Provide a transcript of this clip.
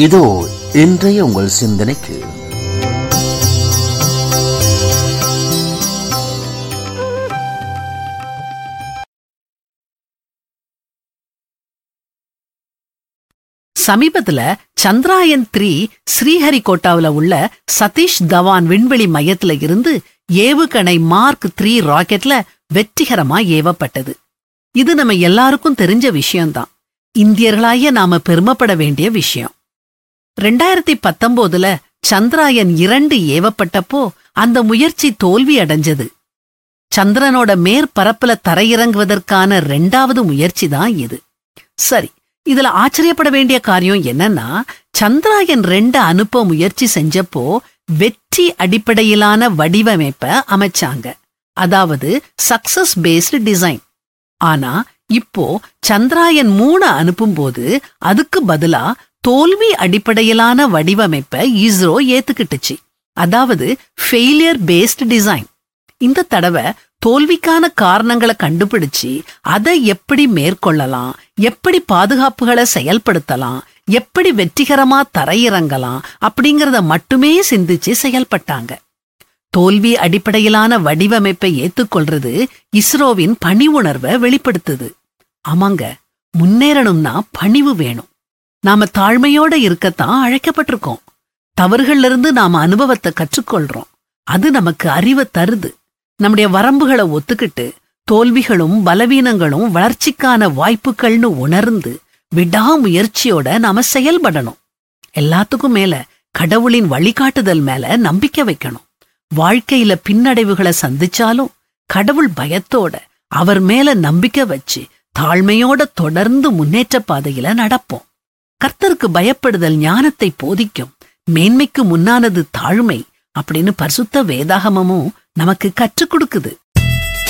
இதோ இன்றைய உங்கள் சிந்தனைக்கு சமீபத்துல சந்திராயன் த்ரீ ஸ்ரீஹரிகோட்டாவுல உள்ள சதீஷ் தவான் விண்வெளி மையத்துல இருந்து ஏவுகணை மார்க் த்ரீ ராக்கெட்ல வெற்றிகரமா ஏவப்பட்டது இது நம்ம எல்லாருக்கும் தெரிஞ்ச விஷயம்தான் இந்தியர்களாய நாம பெருமைப்பட வேண்டிய விஷயம் ரெண்டாயிரத்தி பத்தொன்பதுல சந்திராயன் இரண்டு ஏவப்பட்டப்போ அந்த முயற்சி தோல்வி அடைஞ்சது சந்திரனோட மேற்பரப்புல தரையிறங்குவதற்கான ரெண்டாவது முயற்சி தான் இது சரி இதுல ஆச்சரியப்பட வேண்டிய காரியம் என்னன்னா சந்திராயன் ரெண்டு அனுப்ப முயற்சி செஞ்சப்போ வெற்றி அடிப்படையிலான வடிவமைப்ப அமைச்சாங்க அதாவது சக்சஸ் பேஸ்டு டிசைன் ஆனா இப்போ சந்திராயன் மூணு அனுப்பும்போது அதுக்கு பதிலா தோல்வி அடிப்படையிலான வடிவமைப்ப இஸ்ரோ ஏத்துக்கிட்டுச்சு அதாவது ஃபெயிலியர் பேஸ்டு டிசைன் இந்த தடவை தோல்விக்கான காரணங்களை கண்டுபிடிச்சு அதை எப்படி மேற்கொள்ளலாம் எப்படி பாதுகாப்புகளை செயல்படுத்தலாம் எப்படி வெற்றிகரமா தரையிறங்கலாம் அப்படிங்கறத மட்டுமே சிந்திச்சு செயல்பட்டாங்க தோல்வி அடிப்படையிலான வடிவமைப்பை ஏத்துக்கொள்றது இஸ்ரோவின் பணிவுணர்வை வெளிப்படுத்துது ஆமாங்க முன்னேறணும்னா பணிவு வேணும் நாம தாழ்மையோட இருக்கத்தான் அழைக்கப்பட்டிருக்கோம் தவறுகள்ல இருந்து நாம அனுபவத்தை கற்றுக்கொள்றோம் அது நமக்கு அறிவை தருது நம்முடைய வரம்புகளை ஒத்துக்கிட்டு தோல்விகளும் பலவீனங்களும் வளர்ச்சிக்கான வாய்ப்புகள்னு உணர்ந்து விடாமுயற்சியோட நாம செயல்படணும் எல்லாத்துக்கும் மேல கடவுளின் வழிகாட்டுதல் மேல நம்பிக்கை வைக்கணும் வாழ்க்கையில பின்னடைவுகளை சந்திச்சாலும் கடவுள் பயத்தோட அவர் மேல நம்பிக்கை வச்சு தாழ்மையோட தொடர்ந்து முன்னேற்ற பாதையில நடப்போம் கர்த்தருக்கு பயப்படுதல் ஞானத்தை போதிக்கும் மேன்மைக்கு முன்னானது தாழ்மை அப்படின்னு பரிசுத்த வேதாகமமும் நமக்கு கற்றுக் கொடுக்குது